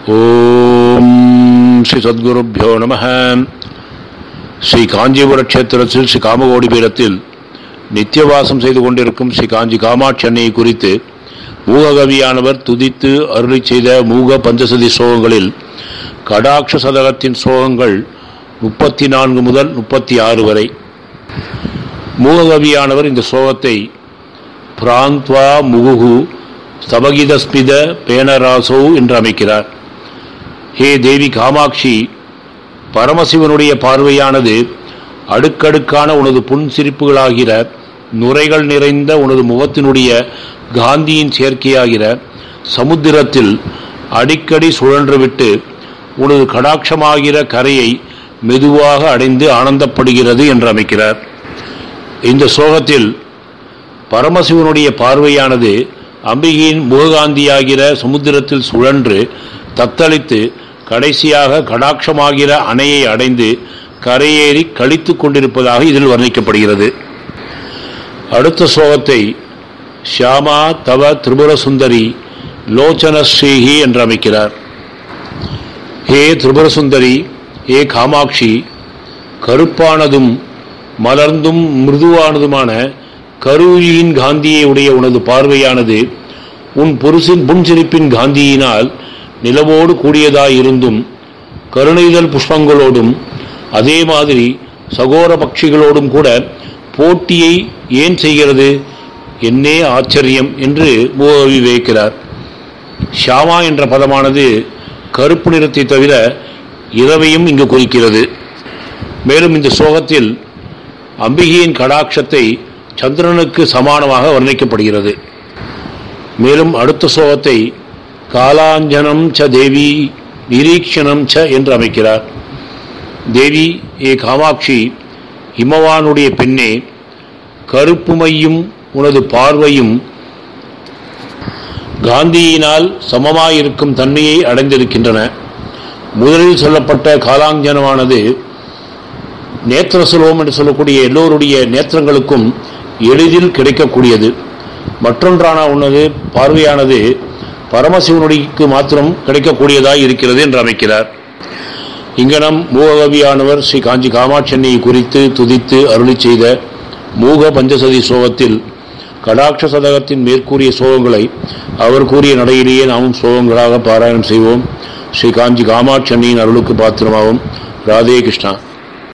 ஓம் ஸ்ரீ சத்குருப்பியோ நம ஸ்ரீ காஞ்சிபுர கஷேத்திரத்தில் ஸ்ரீ காமகோடி பீடத்தில் நித்தியவாசம் செய்து கொண்டிருக்கும் ஸ்ரீ காஞ்சி காமாட்சி அன்னையை குறித்து மூககவியானவர் துதித்து அருளி செய்த மூக பஞ்சசதி ஸ்லோகங்களில் கடாட்ச சதகத்தின் ஸ்லோகங்கள் முப்பத்தி நான்கு முதல் முப்பத்தி ஆறு வரை மூககவியானவர் இந்த ஸ்லோகத்தை பிராந்த்வா முகுகு ஸ்தபகிதஸ்மித பேனராசோ என்று அமைக்கிறார் ஹே தேவி காமாட்சி பரமசிவனுடைய பார்வையானது அடுக்கடுக்கான உனது புன்சிரிப்புகளாகிற நுரைகள் நிறைந்த உனது முகத்தினுடைய காந்தியின் சேர்க்கையாகிற சமுத்திரத்தில் அடிக்கடி சுழன்றுவிட்டு உனது கடாட்சமாகிற கரையை மெதுவாக அடைந்து ஆனந்தப்படுகிறது என்று அமைக்கிறார் இந்த சோகத்தில் பரமசிவனுடைய பார்வையானது அம்பிகையின் முககாந்தியாகிற சமுத்திரத்தில் சுழன்று தத்தளித்து கடைசியாக கடாட்சமாகிற அணையை அடைந்து கரையேறி கழித்து கொண்டிருப்பதாக இதில் வர்ணிக்கப்படுகிறது அடுத்த ஸ்லோகத்தை ஷியாமா தவ திரிபுர சுந்தரி லோச்சனஸ்ரீஹி என்று அமைக்கிறார் ஹே திரிபுர சுந்தரி ஹே காமாட்சி கருப்பானதும் மலர்ந்தும் மிருதுவானதுமான கருவியின் காந்தியை உடைய உனது பார்வையானது உன் புருஷின் புன்சிரிப்பின் காந்தியினால் நிலவோடு கூடியதாயிருந்தும் கருணைதல் புஷ்பங்களோடும் அதே மாதிரி சகோர பட்சிகளோடும் கூட போட்டியை ஏன் செய்கிறது என்னே ஆச்சரியம் என்று மூகவி வைக்கிறார் ஷாமா என்ற பதமானது கருப்பு நிறத்தை தவிர இரவையும் இங்கு குறிக்கிறது மேலும் இந்த சோகத்தில் அம்பிகையின் கடாட்சத்தை சந்திரனுக்கு சமானமாக வர்ணிக்கப்படுகிறது மேலும் அடுத்த சோகத்தை காலாஞ்சனம் ச தேவி நிரீக்ஷணம் ச என்று அமைக்கிறார் தேவி ஏ காமாட்சி இமவானுடைய பெண்ணே கருப்புமையும் உனது பார்வையும் காந்தியினால் சமமாயிருக்கும் தன்மையை அடைந்திருக்கின்றன முதலில் சொல்லப்பட்ட காலாஞ்சனமானது நேத்திரசுலோகம் என்று சொல்லக்கூடிய எல்லோருடைய நேத்திரங்களுக்கும் எளிதில் கிடைக்கக்கூடியது மற்றொன்றான உனது பார்வையானது பரமசிவனுடைக்கு மாத்திரம் கிடைக்கக்கூடியதாய் இருக்கிறது என்று அமைக்கிறார் இங்கனம் மூககவியானவர் ஸ்ரீ காஞ்சி காமாட்சென்னையை குறித்து துதித்து அருளி செய்த மூக பஞ்சசதி சோகத்தில் கடாட்ச சதகத்தின் மேற்கூறிய சோகங்களை அவர் கூறிய நடையிலேயே நாமும் சோகங்களாக பாராயணம் செய்வோம் ஸ்ரீ காஞ்சி காமாட்சென்னையின் அருளுக்கு பாத்திரமாகும் ராதே கிருஷ்ணா